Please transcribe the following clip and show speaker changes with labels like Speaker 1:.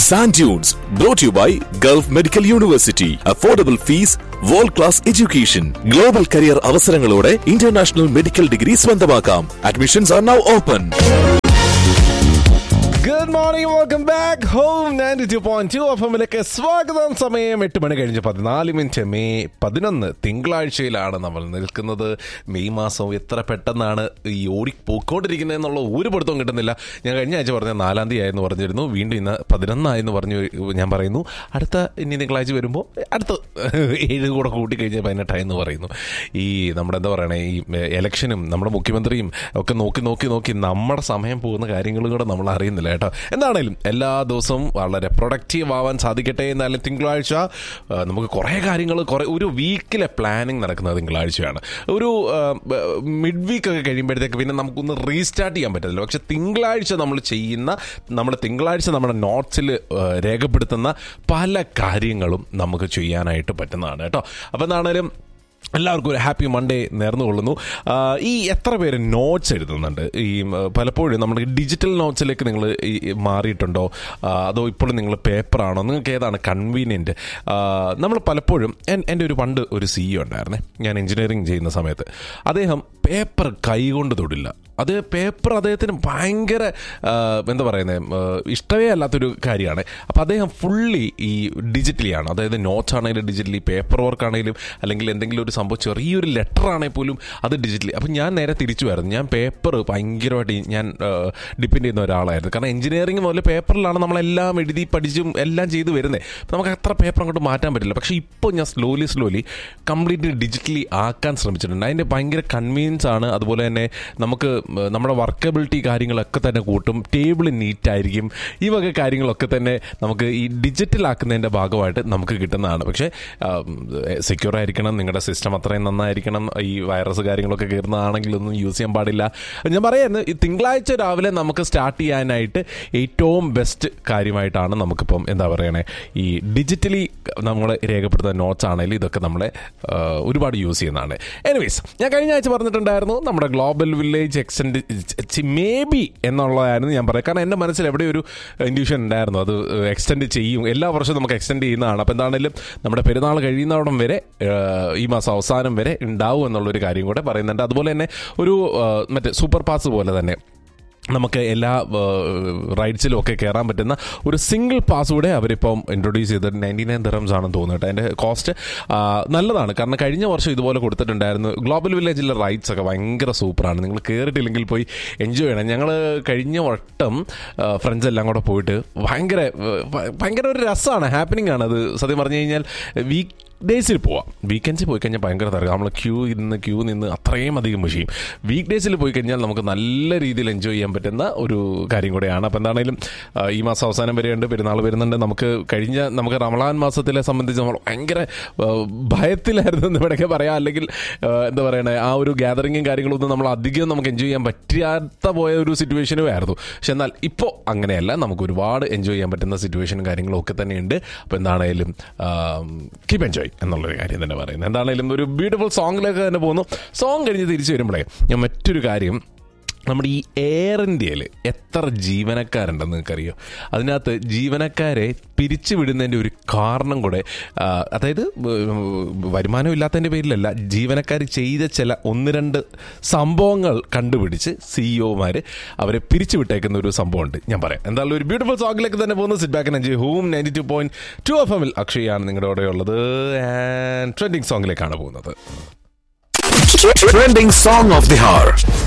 Speaker 1: Sand Dunes, brought to you by Gulf Medical University. Affordable fees, world class education. Global career അവസരങ്ങളോടെ international medical degree സ്വന്തമാക്കാം admissions are now open
Speaker 2: good morning welcome back home ninety two point two F എമ്മിലേക്ക് സ്വാഗതം സമയം എട്ട് മണി കഴിഞ്ഞ് പതിനാല് minute May പതിനൊന്ന് തിങ്കളാഴ്ചയിലാണ് നമ്മൾ നിൽക്കുന്നത് മെയ് മാസം എത്ര പെട്ടെന്നാണ് ഈ ഓടി പോയിക്കൊണ്ടിരിക്കുന്നത് എന്നുള്ള ഒരു പിടുത്തവും കിട്ടുന്നില്ല ഞാൻ കഴിഞ്ഞ ആഴ്ച പറഞ്ഞ നാലാം തീയതി ആയെന്ന് പറഞ്ഞിരുന്നു വീണ്ടും ഇന്ന് പതിനൊന്നായെന്ന് പറഞ്ഞു ഞാൻ പറയുന്നു അടുത്ത ഇനി തിങ്കളാഴ്ച വരുമ്പോൾ അടുത്ത ഏഴ് കൂടെ കൂട്ടി കഴിഞ്ഞാൽ പതിനെട്ടായെന്ന് പറയുന്നു ഈ നമ്മുടെ എന്താ പറയണേ ഈ ഇലക്ഷനും നമ്മുടെ മുഖ്യമന്ത്രിയും ഒക്കെ നോക്കി നോക്കി നോക്കി നമ്മുടെ സമയം പോകുന്ന കാര്യങ്ങളും കൂടെ നമ്മൾ അറിയുന്നില്ല കേട്ടോ എന്താണേലും എല്ലാ ദിവസവും വളരെ പ്രൊഡക്റ്റീവ് ആവാൻ സാധിക്കട്ടെ എന്നാലും തിങ്കളാഴ്ച ആ, നമുക്ക് കുറേ കാര്യങ്ങൾ കുറേ ഒരു വീക്കിലെ പ്ലാനിങ് നടക്കുന്നത് തിങ്കളാഴ്ചയാണ് ഒരു മിഡ് വീക്ക് ഒക്കെ കഴിയുമ്പോഴത്തേക്ക് പിന്നെ നമുക്കൊന്ന് റീസ്റ്റാർട്ട് ചെയ്യാൻ പറ്റത്തില്ല പക്ഷെ തിങ്കളാഴ്ച നമ്മൾ ചെയ്യുന്ന നമ്മൾ തിങ്കളാഴ്ച നമ്മുടെ നോട്ട്സിൽ രേഖപ്പെടുത്തുന്ന പല കാര്യങ്ങളും നമുക്ക് ചെയ്യാനായിട്ട് പറ്റുന്നതാണ് കേട്ടോ അപ്പോൾ എന്താണേലും എല്ലാവർക്കും ഒരു ഹാപ്പി മൺഡേ നേർന്നു കൊള്ളുന്നു ആ, ഈ എത്ര പേര് നോട്ട്സ് എഴുതുന്നുണ്ട് ഈ ഉം, പലപ്പോഴും നമ്മുടെ ഡിജിറ്റൽ നോട്ട്സിലേക്ക് നിങ്ങൾ ഈ മാറിയിട്ടുണ്ടോ ആ, അതോ ഇപ്പോഴും നിങ്ങൾ പേപ്പറാണോ നിങ്ങൾക്ക് ഏതാണ് കൺവീനിയൻറ്റ് നമ്മൾ പലപ്പോഴും എൻ- എൻ്റെ ഒരു പണ്ട് ഒരു സി ഉണ്ടായിരുന്നേ ഞാൻ എഞ്ചിനീയറിങ് ചെയ്യുന്ന സമയത്ത് അദ്ദേഹം പേപ്പർ കൈകൊണ്ട് തൊടില്ല അത് പേപ്പർ അദ്ദേഹത്തിന് ഭയങ്കര ആ, എന്താ പറയുന്നത് ഇഷ്ടമേ അല്ലാത്തൊരു കാര്യമാണ് അപ്പോൾ അദ്ദേഹം ഫുള്ളി ഈ ഡിജിറ്റലിയാണ് അതായത് നോട്ട്സ് ആണെങ്കിലും ഡിജിറ്റലി പേപ്പർ വർക്ക് ആണെങ്കിലും അല്ലെങ്കിൽ എന്തെങ്കിലും ഒരു സംഭവം ചെറിയൊരു ലെറ്റർ ആണെങ്കിൽ പോലും അത് ഡിജിറ്റലി അപ്പം ഞാൻ നേരെ തിരിച്ചു വരുന്നു ഞാൻ പേപ്പർ ഭയങ്കരമായിട്ട് ഈ- ഞാൻ ഡിപ്പെൻഡ് ചെയ്യുന്ന ഒരാളായിരുന്നു കാരണം എഞ്ചിനീയറിംഗ് മുതൽ പേപ്പറിലാണ് നമ്മളെല്ലാം എഴുതി പഠിച്ചും എല്ലാം ചെയ്ത് വരുന്നത് അപ്പം നമുക്ക് അത്ര പേപ്പർ അങ്ങോട്ട് മാറ്റാൻ പറ്റില്ല പക്ഷേ ഇപ്പോൾ ഞാൻ സ്ലോലി സ്ലോലി കംപ്ലീറ്റ്ലി ഡിജിറ്റലി ആക്കാൻ ശ്രമിച്ചിട്ടുണ്ട് അതിൻ്റെ ഭയങ്കര കൺവീനിയൻസ് ആണ് അതുപോലെ തന്നെ നമുക്ക് ഉം, നമ്മുടെ വർക്കബിലിറ്റി കാര്യങ്ങളൊക്കെ തന്നെ കൂട്ടും ടേബിൾ നീറ്റ് ആയിരിക്കും ഈ വക കാര്യങ്ങളൊക്കെ തന്നെ നമുക്ക് ഈ ഡിജിറ്റൽ ആക്കുന്നതിൻ്റെ ഭാഗമായിട്ട് നമുക്ക് കിട്ടുന്നതാണ് പക്ഷേ സെക്യൂർ ആയിരിക്കണം നിങ്ങളുടെ സിസ്റ്റം അത്രയും നന്നായിരിക്കണം ഈ വൈറസ് കാര്യങ്ങളൊക്കെ കയറുന്നതാണെങ്കിൽ ഒന്നും യൂസ് ചെയ്യാൻ പാടില്ല ഞാൻ പറയുന്നത് ഈ തിങ്കളാഴ്ച രാവിലെ നമുക്ക് സ്റ്റാർട്ട് ചെയ്യാനായിട്ട് ഏറ്റവും ബെസ്റ്റ് കാര്യമായിട്ടാണ് നമുക്കിപ്പം എന്താ പറയണേ ഈ ഡിജിറ്റലി നമ്മൾ രേഖപ്പെടുത്തുന്ന നോട്ട്സ് ആണെങ്കിലും ഇതൊക്കെ നമ്മളെ ആ, ഒരുപാട് യൂസ് ചെയ്യുന്നതാണ് എനിവേസ് ഞാൻ കഴിഞ്ഞ ആഴ്ച പറഞ്ഞിട്ടുണ്ടായിരുന്നു നമ്മുടെ global village extend maybe എന്നുള്ളതായിരുന്നു ഞാൻ പറയാം കാരണം എൻ്റെ മനസ്സിൽ എവിടെ ഒരു ഇൻഡ്യൂഷൻ ഉണ്ടായിരുന്നു അത് എക്സ്റ്റെൻഡ് ചെയ്യും എല്ലാ വർഷവും നമുക്ക് എക്സ്റ്റെൻഡ് ചെയ്യുന്നതാണ് അപ്പോൾ എന്താണെങ്കിലും നമ്മുടെ പെരുന്നാൾ കഴിയുന്നവിടം വരെ ആ, ഈ മാസം അവസാനം വരെ ഉണ്ടാവും എന്നുള്ളൊരു കാര്യം കൂടെ പറയുന്നുണ്ട് അതുപോലെ തന്നെ ഒരു ആ, മറ്റേ സൂപ്പർ പാസ് പോലെ തന്നെ നമുക്ക് എല്ലാ റൈഡ്സിലും ഒക്കെ കയറാൻ പറ്റുന്ന ഒരു സിംഗിൾ പാസ് കൂടെ അവരിപ്പം ഇൻട്രൊഡ്യൂസ് ചെയ്തിട്ട് നയൻറ്റി നയൻ ദിറംസ് ആണെന്ന് തോന്നുന്നു കേട്ടോ അതിൻ്റെ കോസ്റ്റ് നല്ലതാണ് കാരണം കഴിഞ്ഞ വർഷം ഇതുപോലെ കൊടുത്തിട്ടുണ്ടായിരുന്നു ഗ്ലോബൽ വില്ലേജിലെ റൈഡ്സ് ഒക്കെ ഭയങ്കര സൂപ്പറാണ് നിങ്ങൾ കയറിയിട്ടില്ലെങ്കിൽ പോയി എൻജോയ് ചെയ്യണം ഞങ്ങൾ കഴിഞ്ഞ വട്ടം ഫ്രണ്ട്സ് എല്ലാം കൂടെ പോയിട്ട് ഭയങ്കര ഭ- ഭയങ്കര ഒരു രസമാണ് ഹാപ്പനിങ് ആണ് അത് സത്യം പറഞ്ഞു കഴിഞ്ഞാൽ വീക്ക് ഡേയ്സിൽ പോവാം വീക്കെൻഡ്സിൽ പോയി കഴിഞ്ഞാൽ ഭയങ്കര തിരക്ക് നമ്മൾ ക്യൂ നിന്ന് ക്യൂ നിന്ന് അത്രയും അധികം വിഷയം വീക്ക് ഡേയ്സിൽ പോയി കഴിഞ്ഞാൽ നമുക്ക് നല്ല രീതിയിൽ എൻജോയ് ചെയ്യാൻ പറ്റുന്ന ഒരു കാര്യം കൂടെയാണ് അപ്പോൾ എന്താണെങ്കിലും ആ, ഈ മാസം അവസാനം വരെയുണ്ട് പെരുന്നാൾ വരുന്നുണ്ട് നമുക്ക് കഴിഞ്ഞ നമുക്ക് റമളാൻ മാസത്തിലെ സംബന്ധിച്ച് നമ്മൾ ഭയങ്കര ആ, ഭയത്തിലായിരുന്നു എന്ന് വേണമെങ്കിൽ പറയാം അല്ലെങ്കിൽ ആ, എന്താ പറയണേ ആ ഒരു ഗ്യാതറിങ്ങും കാര്യങ്ങളൊന്നും നമ്മൾ അധികം നമുക്ക് എൻജോയ് ചെയ്യാൻ പറ്റാത്ത പോയ ഒരു സിറ്റുവേഷനും ആയിരുന്നു പക്ഷെ എന്നാൽ ഇപ്പോൾ അങ്ങനെയല്ല നമുക്ക് ഒരുപാട് എൻജോയ് ചെയ്യാൻ പറ്റുന്ന സിറ്റുവേഷനും കാര്യങ്ങളും ഒക്കെ തന്നെയുണ്ട് അപ്പോൾ എന്താണേലും കീപ് എൻജോയ് എന്നുള്ളൊരു കാര്യം തന്നെ പറയുന്നത് എന്താണേലും ഒരു ബ്യൂട്ടിഫുൾ സോങ്ങിലേക്ക് തന്നെ പോകുന്നു സോങ് കഴിഞ്ഞ് തിരിച്ചു വരുമ്പോഴേ ഞാൻ മറ്റൊരു കാര്യം നമ്മുടെ ഈ എയർ ഇന്ത്യയിൽ എത്ര ജീവനക്കാരുണ്ടെന്ന് നിങ്ങൾക്കറിയോ അതിനകത്ത് ജീവനക്കാരെ പിരിച്ചു വിടുന്നതിൻ്റെ ഒരു കാരണം കൂടെ ആ, അതായത് ഉം, വരുമാനം ഇല്ലാത്തതിൻ്റെ പേരിലല്ല ജീവനക്കാർ ചെയ്ത ചില ഒന്ന് രണ്ട് സംഭവങ്ങൾ കണ്ടുപിടിച്ച് സിഇഒമാർ അവരെ പിരിച്ചു വിട്ടേക്കുന്ന ഒരു സംഭവമുണ്ട് ഞാൻ പറയാം എന്തായാലും ഒരു ബ്യൂട്ടിഫുൾ സോങ്ങിലേക്ക് തന്നെ പോകുന്നു സിറ്റ് ബാക്ക് അഞ്ച് ഹൂം ninety two point two F എമ്മിൽ അക്ഷയാണ് നിങ്ങളുടെ കൂടെ ഉള്ളത് ആൻഡ് ട്രെൻഡിങ് സോങ്ങിലേക്കാണ് പോകുന്നത്
Speaker 1: Trending song of the hour.